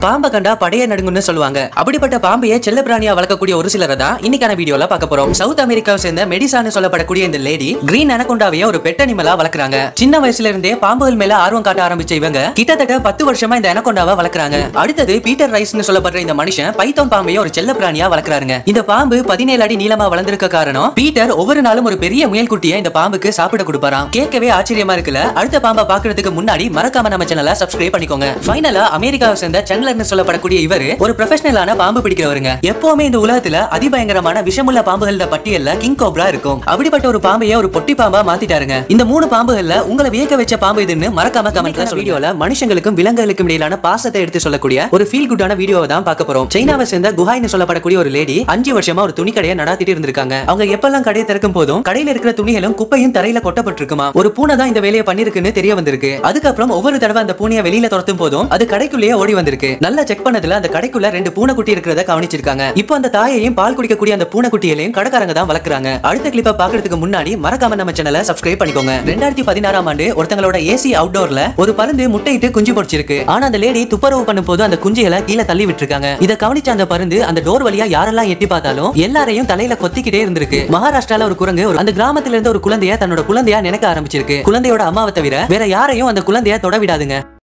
பாம்பை கண்டா படைய நடுங்குன்னு சொல்லுவாங்க அப்படிப்பட்ட பாம்பையே செல்ல பிராணியா வளர்க்கக்கூடிய ஒரு சிலரை தான் இன்னைக்கான வீடியோல பார்க்க போறோம் சவுத் அமெரிக்காவை சேர்ந்த மெடிசான்னு சொல்லப்படக்கூடிய இந்த லேடி கிரீன் அனகொண்டாவையே ஒரு பெட் அனிமலா வளர்க்குறாங்க சின்ன வயசுல இருந்தே பாம்புகள் மேல ஆர்வம் காட்ட ஆரம்பிச்ச இவங்க கிட்டத்தட்ட பத்து வருஷமா இந்த அனகொண்டாவை வளர்க்குறாங்க அடுத்தது பீட்டர் ரைஸ்னு சொல்லப்படுற இந்த மனுஷன் பைத்தோன் பாம்பையே ஒரு செல்ல பிராணியா வளர்க்குறாருங்க இந்த பாம்பு பதினேழு அடி நீளமா வளர்ந்திருக்க காரணம் பீட்டர் ஒவ்வொரு நாளும் ஒரு பெரிய முயல் குட்டியை இந்த பாம்புக்கு சாப்பிட கொடுப்பாராம் கேட்கவே ஆச்சரியமா இருக்குல்ல அடுத்த பாம்பை பாக்குறதுக்கு முன்னாடி மறக்காம நம்ம சேனலை சப்ஸ்கிரைப் பண்ணிக்கோங்க ஃபைனலா அமெரிக்காவை சேர்ந்த சங்லர்னு சொல்லப்படக்கூடிய இவரு ஒரு ப்ரொஃபஷனலான பாம்பு பிடிக்கிறவருங்க எப்பவுமே இந்த உலகத்துல அதிபயங்கரமான விஷமுள்ள பாம்புகள பட்டியல்ல கிங் கோப்ரா இருக்கும் அப்படிப்பட்ட ஒரு பாம்பையே ஒரு பொட்டி பாம்பா மாத்திட்டாருங்க இந்த மூணு பாம்புகள்ல உங்களை வியக்க வச்ச பாம்பு இதுன்னு மறக்காம கமெண்ட்ல வீடியோல மனுஷங்களுக்கும் விலங்குகளுக்கும் இடையிலான பாசத்தை எடுத்து சொல்லக்கூடிய ஒரு ஃபீல் குட்டான வீடியோவை தான் பார்க்க போறோம் சைனாவை சேர்ந்த குஹாய்னு சொல்லப்படக்கூடிய ஒரு லேடி அஞ்சு வருஷமா ஒரு துணி கடையை நடாத்திட்டு இருந்திருக்காங்க அவங்க எப்பெல்லாம் கடையை திறக்கும் போதும் கடையில இருக்கிற துணிகளும் குப்பையும் தரையில கொட்டப்பட்டிருக்குமா ஒரு பூனை தான் இந்த வேலையை பண்ணிருக்குன்னு தெரிய வந்திருக்கு அதுக்கப்புறம் ஒவ்வொரு தடவை அந்த பூனையை வெளியில துரத்தும் போதும் அது கடைக்குள்ளேயே ஓடி வந்திருக்கு நல்லா செக் பண்ணதுல அந்த கடைக்குள்ள ரெண்டு பூனைக்குட்டி இருக்கிறத கவனிச்சிருக்காங்க இப்போ அந்த தாயையும் பால் குடிக்கக்கூடிய அந்த பூனைக்குட்டியையும் கடைக்காரங்க தான் வளர்க்குறாங்க அடுத்த கிளிப்பை பாக்குறதுக்கு முன்னாடி மறக்காம நம்ம சேனலை சப்ஸ்கிரைப் பண்ணிக்கோங்க ரெண்டாயிரத்தி பதினாறாம் ஆண்டு ஒருத்தங்களோட ஏசி அவுட்டோர்ல ஒரு பருந்து முட்டையிட்டு குஞ்சு பொடிச்சிருக்கு ஆனா அந்த லேடி துப்புரவு பண்ணும் போது அந்த குஞ்சுகளை கீழே தள்ளி விட்டுருக்காங்க இதை கவனிச்ச அந்த பருந்து அந்த டோர் வழியா யாரெல்லாம் எட்டி பார்த்தாலும் எல்லாரையும் தலையில கொத்திக்கிட்டே இருந்திருக்கு மகாராஷ்டிரால ஒரு குரங்கு ஒரு- அந்த கிராமத்துல இருந்த ஒரு குழந்தைய தன்னோட குழந்தையா நினைக்க ஆரம்பிச்சிருக்கு குழந்தையோட அம்மாவை தவிர வேற யாரையும் அந்த குழந்தைய தொட விடாதுங்க